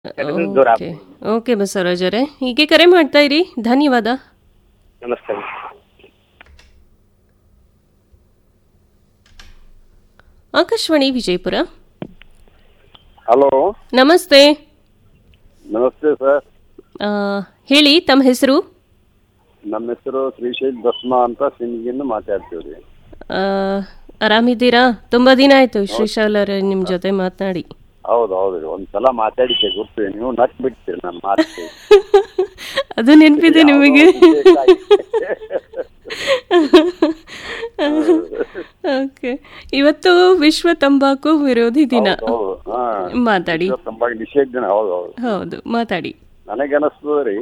ಎಲ್ಲರೂ ದೂರ okay okay Basavaraj ಅವರೇ ಹೀಗೆ ಕರೆ ಮಾಡ್ತಾ ಇರಿ ಧನ್ಯವಾದ ನಮಸ್ತೆ ಆಕಾಶವಾಣಿ ವಿಜಯಪುರ ಹಲೋ ನಮಸ್ತೆ ನಮಸ್ತೆ ಸರ್ ಆ, ಹೇಳಿ ತಮ್ಮ ಹೆಸರು ನಮ್ಮ ಹೆಸರು ಶ್ರೀಶೈಲ್ ಭಸ್ಮ ಅಂತ ಸಿಂಗಿಂದ ಮಾತಾಡ್ತೀವಿ ಆ, ಆರಾಮಿದ್ದೀರಾ ತುಂಬಾ ದಿನ ಆಯ್ತು ಶ್ರೀಶಾಲ್ ಅವರೇ ನಿಮ್ಮ ಜೊತೆ ಮಾತನಾಡಿ ಹೌದು ಹೌದು ಒಂದ್ಸಲ ಮಾತಾಡಿಕೆ ಗೊತ್ತು ನೀವು ನಕ್ ಬಿಡ್ತೀರಿ ನನ್ನ ಮಾತು ಅದು ನೆನಪಿದೆ ನಿಮಗೆ ಓಕೆ ಇವತ್ತು ವಿಶ್ವ ತಂಬಾಕು ವಿರೋಧಿ ದಿನ ಹೌದು ಹಾ ಮಾತಾಡಿ ತಂಬಾಕು ನಿಷೇಧ ದಿನ ಹೌದು ಹೌದು ಹೌದು ಮಾತಾಡಿ ನನಗನ್ನಿಸ್ತದ ರೀ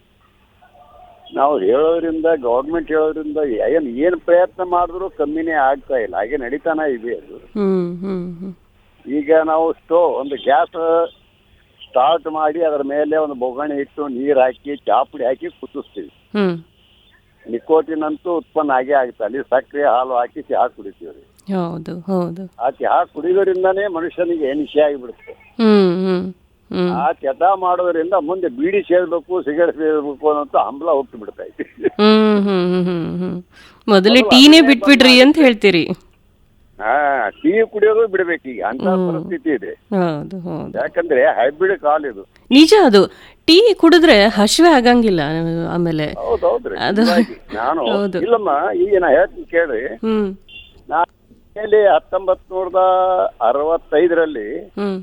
ನಾವು ಹೇಳೋದ್ರಿಂದ ಗೌರ್ಮೆಂಟ್ ಹೇಳೋದ್ರಿಂದ ಏನ್ ಏನ್ ಪ್ರಯತ್ನ ಮಾಡಿದ್ರು ಕಮ್ಮಿನೇ ಆಗ್ತಾ ಇಲ್ಲ ಹಾಗೆ ನಡೀತಾನ ಇದೆ ಅದು ಹ್ಮ್ ಹ್ಮ್ ಹ್ಮ್ ಈಗ ನಾವು ಸ್ಟೋವ್ ಒಂದು ಗ್ಯಾಸ್ ಸ್ಟಾರ್ಟ್ ಮಾಡಿ ಅದರ ಮೇಲೆ ಒಂದು ಬೊಗಣೆ ಇಟ್ಟು ನೀರು ಹಾಕಿ ಚಾಪುಡಿ ಹಾಕಿ ಕುದಿಸ್ತೀವಿ ಹ್ಮ್ ನಿಕೋಟಿನ್ ಅಂತೂ ಉತ್ಪನ್ನ ಆಗೇ ಆಗುತ್ತೆ ಅಲ್ಲಿ ಸಕ್ಕರೆ ಹಾಲು ಹಾಕಿ ಚಹಾ ಕುಡಿತೀವಿ ರೀ ಹೌದು ಹೌದು ಆ ಚಹಾ ಕುಡಿಯೋದ್ರಿಂದಾನೇ ಮನುಷ್ಯನಿಗೆ ನಿಶೆ ಆಗಿಬಿಡುತ್ತೆ ಹ್ಮ್ ಹ್ಮ್ ಹ್ಮ್ ಆ ಚಟ ಮಾಡೋದ್ರಿಂದ ಮುಂದೆ ಬೀಡಿ ಸೇರ್ಬೇಕು ಸಿಗರೇಟ್ ಸೇರ್ಬೇಕು ಅನ್ನೋಂಥ ಹಂಬಲ ಹುಟ್ಟು ಬಿಡ್ತಾ ಐತಿ ಹ್ಮ್ ಹ್ಮ್ ಹ್ಮ್ ಹ್ಮ್ ಹ್ಮ್ ಮೊದಲು ಟೀನೇ ಬಿಟ್ಬಿಡ್ರಿ ಅಂತ ಹೇಳ್ತೀರಿ ಹಾ ಟೀ ಕುಡಿಯೋದು ಬಿಡ್ಬೇಕು ಈಗ ಅಂತ ಪರಿಸ್ಥಿತಿ ಇದೆ ಹೌದು ಹೌದು ಯಾಕಂದ್ರೆ ಹೈಬ್ರಿಡ್ ಕಾಲ್ ಇದು ನಿಜ ಅದು ಟೀ ಕುಡಿದ್ರೆ ಹಸಿವೆ ಆಗಂಗಿಲ್ಲ ಆಮೇಲೆ ಹೌದೌದ್ರಿ ಅದು- ನಿಜವಾಗಿ. ನಾನು ಹೌದು. ಇಲ್ಲಮ್ಮ ಈಗ ನಾ ಹೇಳ್ತೀನಿ ಕೇಳಿ ಹ್ಮ್ ನಾನು ಮನೆಯಲ್ಲಿ ಹತ್ತೊಂಬತ್ ನೂರದ ಅರವತ್ತೈದರಲ್ಲಿ ಹ್ಮ್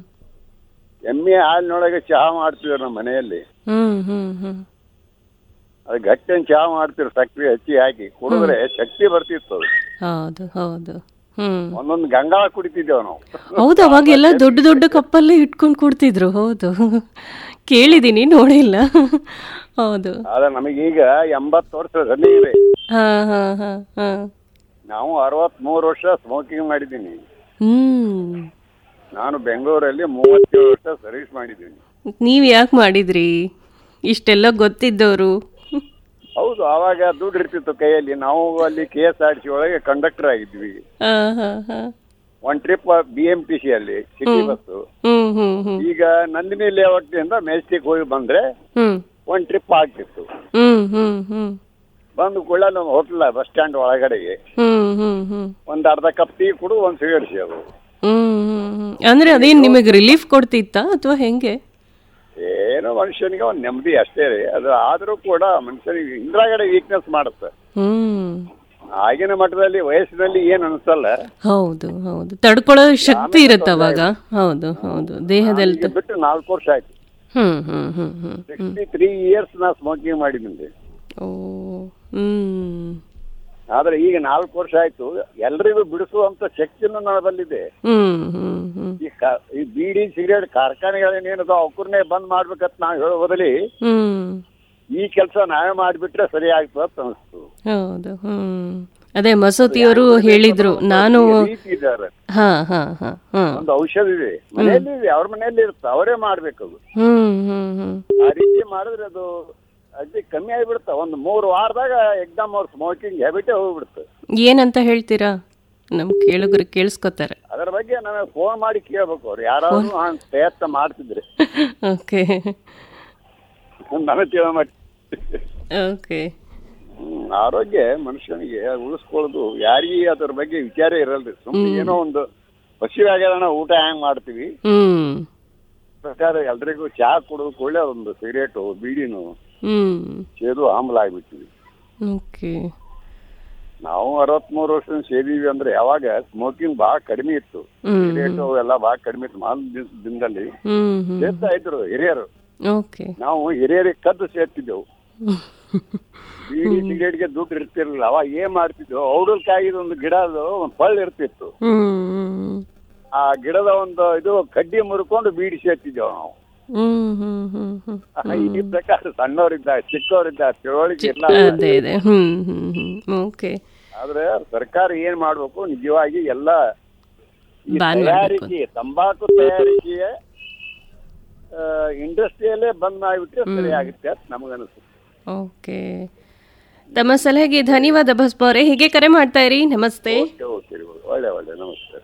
ಎಮ್ಮೆ ಹಾಲಿನೊಳಗೆ ಚಹಾ ಮಾಡ್ತಿದ್ರು ನಮ್ಮ ಮನೆಯಲ್ಲಿ ಹ್ಮ್ ಹ್ಮ್ ಹ್ಮ್ ಅದು ಗಟ್ಟಿನ ಚಹಾ ಮಾಡ್ತಿದ್ರು ಸಕ್ಕರೆ ಹಚ್ಚಿ ಹಾಕಿ ಕುಡಿದ್ರೆ ಶಕ್ತಿ ಬರ್ತಿತ್ತು ಅದು ಹೌದು ಹೌದು ಹ್ಮ್ ಒಂದೊಂದು ಗಂಗಾಳ ಕುಡಿತಿದ್ದೇವೆ ನಾವು ಹೌದು ಅವಾಗೆಲ್ಲ ದೊಡ್ಡ ದೊಡ್ಡ ಕಪ್ಪಲ್ಲಿ ಇಟ್ಕೊಂಡು ಕೊಡ್ತಿದ್ರು ಹೌದು ಕೇಳಿದೀನಿ ನೋಡಿಲ್ಲ ಹೌದು ಆದ್ರೆ ನಮಗೀಗ ಎಂಬತ್ತು ವರ್ಷ ರನ್ನಿಂಗ್ ಇದೆ ಹಾ ಹಾ ಹಾ ಹಾ ನಾವು ಅರವತ್ಮೂರು ವರ್ಷ ಸ್ಮೋಕಿಂಗ್ ಮಾಡಿದ್ದೀನಿ ಹ್ಮ್ ನಾನು ಬೆಂಗಳೂರಲ್ಲಿ ಮೂವತ್ತೇಳು ವರ್ಷ ಸರ್ವಿಸ್ ಮಾಡಿದ್ದೀನಿ ನೀವ್ ಯಾಕೆ ಮಾಡಿದ್ರಿ ಇಷ್ಟೆಲ್ಲ ಗೊತ್ತಿದ್ದವರು ಹೌದು ಆವಾಗ ದುಡ್ಡು ಇರ್ತಿತ್ತು ಕೈಯಲ್ಲಿ ನಾವು ಅಲ್ಲಿ ಕೆ ಎಸ್ ಆರ್ ಸಿ ಒಳಗೆ ಕಂಡಕ್ಟರ್ ಆಗಿದ್ವಿ ಹಾ ಹಾ ಹಾ ಒಂದ್ trip B M T C ಅಲ್ಲಿ ಸಿಟಿ ಬಸ್ ಹ್ಮ್ ಹ್ಮ್ ಹ್ಮ್ ಈಗ ನಂದಿನಿ ಲೇಔಟ್ನಿಂದ ಮೆಜೆಸ್ಟಿಕ್ ಹೋಗಿ ಬಂದ್ರೆ ಹ್ಮ್ ಒಂದ್ ಟ್ರಿಪ್ ಆಗ್ತಿತ್ತು ಹ್ಮ್ ಹ್ಮ್ ಹ್ಮ್ ಬಂದು ಕೂಡ ನಮ್ಮ ಹೋಟ್ಲ ಬಸ್ ಸ್ಟ್ಯಾಂಡ್ ಒಳಗಡೆಗೆ ಹ್ಮ್ ಹ್ಮ್ ಹ್ಮ್ ಒಂದ್ ಅರ್ಧ ಕಪ್ ಟೀ ಕುಡು ಒಂದ್ ಸಿಗರೇಟ್ ಸೇರು ಹ್ಮ್ ಹ್ಮ್ ಹ್ಮ್ ಅಂದ್ರೆ ಅದೇನ್ ನಿಮಗೆ ರಿಲೀಫ್ ಕೊಡ್ತಿತ್ತಾ ಅಥವಾ ಹೆಂಗೆ ಏನೋ ಮನುಷ್ಯನಿಗೆ ಒಂದ್ ನೆಮ್ಮದಿ ಅಷ್ಟೇ ರೀ ಅದು ಆದ್ರೂ ಕೂಡ ಮನುಷ್ಯನಿಗೆ ಇಂದ್ರಾಗಡೆ ವೀಕ್ನೆಸ್ ಮಾಡುತ್ತೆ ಹ್ಮ್ ಆಗಿನ ಮಟ್ಟದಲ್ಲಿ ವಯಸ್ಸಿನಲ್ಲಿ ಏನ್ ಅನ್ಸಲ್ಲ ಹೌದು ಹೌದು ತಡ್ಕೊಳ್ಳೋ ಶಕ್ತಿ ಇರುತ್ತೆ ಅವಾಗ ಹೌದು ಹೌದು ದೇಹದಲ್ಲಿ ಈಗ ಬಿಟ್ಟು ನಾಲ್ಕು ವರ್ಷ ಆಯ್ತು ಹ್ಮ್ ಹ್ಮ್ ಹ್ಮ್ ಹ್ಮ್ ಸಿಕ್ಸ್ಟಿ ತ್ರೀ ಇಯರ್ಸ್ ನಾ ಸ್ಮೋಕಿಂಗ್ ಮಾಡಿದ್ದೀನಿ ಓ ಹ್ಮ್ ಆದ್ರೆ ಈಗ ನಾಲ್ಕು ವರ್ಷ ಆಯ್ತು ಎಲ್ರಿಗೂ ಬಿಡಿಸುವಂತ ಶಕ್ತಿನೂ ನನ್ನದಲ್ಲಿದೆ ಹ್ಮ್ ಹ್ಮ್ ಹ್ಮ್ ಈ ಕ- ಈ ಬೀಡಿ ಸಿಗರೇಟ್ ಕಾರ್ಖಾನೆಗಳೇನೇನದ ಅವಕರ್ನೇ ಬಂದ್ ಮಾಡ್ಬೇಕಂತ ನಾವು ಹೇಳೋ ಬದಲಿ ಹ್ಮ್ ಈ ಕೆಲಸ ನಾವೇ ಮಾಡಿಬಿಟ್ರೆ ಸರಿ ಆಗ್ತದೆ ಅಂತ ಅನಿಸ್ತು ಹೌದು ಹ್ಮ್ ಅದೇ ಮಸೂತಿಯವರು ಹೇಳಿದ್ರು ನಾನು ರೀತಿ ಇದ್ದಾರೆ ಹಾ ಹಾ ಹಾ ಹಾ ಒಂದು ಔಷಧ ಇದೆ ಮನೆಯಲ್ಲಿ ಇದೆ ಅವ್ರ ಮನೆಯಲ್ಲಿ ಇರುತ್ತೆ ಅವರೇ ಮಾಡ್ಬೇಕು ಅದು ಹ್ಮ್ ಹ್ಮ್ ಹ್ಮ್ ಆ ರೀತಿ ಮಾಡಿದ್ರೆ ಅದು ಅತಿ ಕಮ್ಮಿ ಆಗಿಬಿಡುತ್ತೆ ಒಂದು ಮೂರು ವಾರದಾಗ ಎಕ್ಸಾಮ್ ಅವ್ರ ಸ್ಮೋಕಿಂಗ್ ಹ್ಯಾಬಿಟೇ ಹೋಗ್ಬಿಡುತ್ತೆ ಏನಂತ ಹೇಳ್ತೀರಾ ನಮ್ ಕೇಳುಗರು ಕೇಳಿಸ್ಕೊತಾರೆ ಅದರ ಬಗ್ಗೆ ನನಗೆ ಫೋನ್ ಮಾಡಿ ಕೇಳ್ಬೇಕು ಅವ್ರು ಯಾರಾದ್ರೂ ಹಂಗ್ ಪ್ರಯತ್ನ ಮಾಡ್ತಿದ್ರೆ ಓಕೆ ನನಗೆ ತಿಳೋ ಮಟ್ಟ ಓಕೆ ಹ್ಮ್, ಆರೋಗ್ಯ ಮನುಷ್ಯನಿಗೆ ಉಳಿಸ್ಕೊಳ್ಳೋದು ಯಾರಿಗೂ ಅದ್ರ ಬಗ್ಗೆ ವಿಚಾರ ಇರಲ್ರಿ ಸುಮ್ಮನೆ ಏನೋ ಒಂದು ಹಸಿವಾಗ್ಯಾರ ಊಟ ಹೆಂಗ್ ಮಾಡ್ತೀವಿ ಹ್ಮ್ ಪ್ರಕಾರ ಎಲ್ರಿಗೂ ಚಹಾ ಕುಡಿದು ಕೂಡಲೇ ಒಂದು ಸಿಗರೇಟು ಬೀಡಿನು ಹ್ಮ್ ಸೇದು ಆಮ್ಲ ಆಗ್ಬಿಟ್ಟಿವಿ ಓಕೆ ನಾವು ಅರವತ್ಮೂರು ವರ್ಷ ಸೇದೀವಿ ಅಂದ್ರೆ ಯಾವಾಗ ಸ್ಮೋಕಿಂಗ್ ಬಹಳ ಕಡಿಮೆ ಇತ್ತು ಹ್ಮ್ ಸಿಗರೇಟು ಎಲ್ಲ ಬಹಳ ಕಡಿಮೆ ಇತ್ತು ಮಾಲ್ ದಿವ್ಸ ದಿನದಲ್ಲಿ ಹ್ಮ್ ಹ್ಮ್ ಸೇರ್ತಾ ಇದ್ರು ಹಿರಿಯರು ಓಕೆ ನಾವು ಹಿರಿಯರಿಗೆ ಕದ್ದು ಸೇರ್ತಿದ್ದೆವು ಬೀಡಿ ಸಿಗರೇಟ್ಗೆ ದುಡ್ಡು ಇರ್ತಿರ್ಲಿಲ್ಲ ಅವಾಗ ಏನ್ ಮಾಡ್ತಿದ್ವು ಔಡಲ್ಕಾಯಿದ ಒಂದು ಗಿಡದ ಒಂದು ಪಳ್ಳು ಇರ್ತಿತ್ತು ಹ್ಮ್ ಆ ಗಿಡದ ಒಂದು ಇದು ಕಡ್ಡಿ ಮುರ್ಕೊಂಡು ಬೀಡಿ ಸೇರ್ತಿದ್ದೆವು ನಾವು ಹ್ಮ್ ಹ್ಮ್ ಹ್ಮ್ ಹ್ಮ್ ಈ ಪ್ರಕಾರ ಸಣ್ಣವರಿದ್ದ ಚಿಕ್ಕವರಿದ್ದ ತಿಳುವಳಿಕೆ ಇಲ್ಲ ಅದೇ ಅದೇ ಹ್ಮ್ ಹ್ಮ್ ಹ್ಮ್ ಓಕೆ ಆದ್ರೆ ಸರ್ಕಾರ ಏನ್ ಮಾಡ್ಬೇಕು ನಿಜವಾಗಿ ಎಲ್ಲ ಈ Ban ಮಾಡ್ಬೇಕು. ತಯಾರಿಕೆ ತಂಬಾಕು ತಯಾರಿಕೆಯ ಇಂಡಸ್ಟ್ರಿಯಲ್ಲೇ ಬಂದ್ ಮಾಡಿಬಿಟ್ರೆ ಸರಿ ಆಗುತ್ತೆ ಅಂತ ನಮಗನ್ಸುತ್ತೆ ಓಕೆ ತಮ್ಮ ಸಲಹೆಗೆ ಧನ್ಯವಾದ ಬಸ್ಬಾರೆ ಹೀಗೆ ಕರೆ ಮಾಡ್ತಾ ಇರಿ ನಮಸ್ತೆ ಓಕೆ ಓಕೆ ಒಳ್ಳೆ ಒಳ್ಳೆ ನಮಸ್ತೆ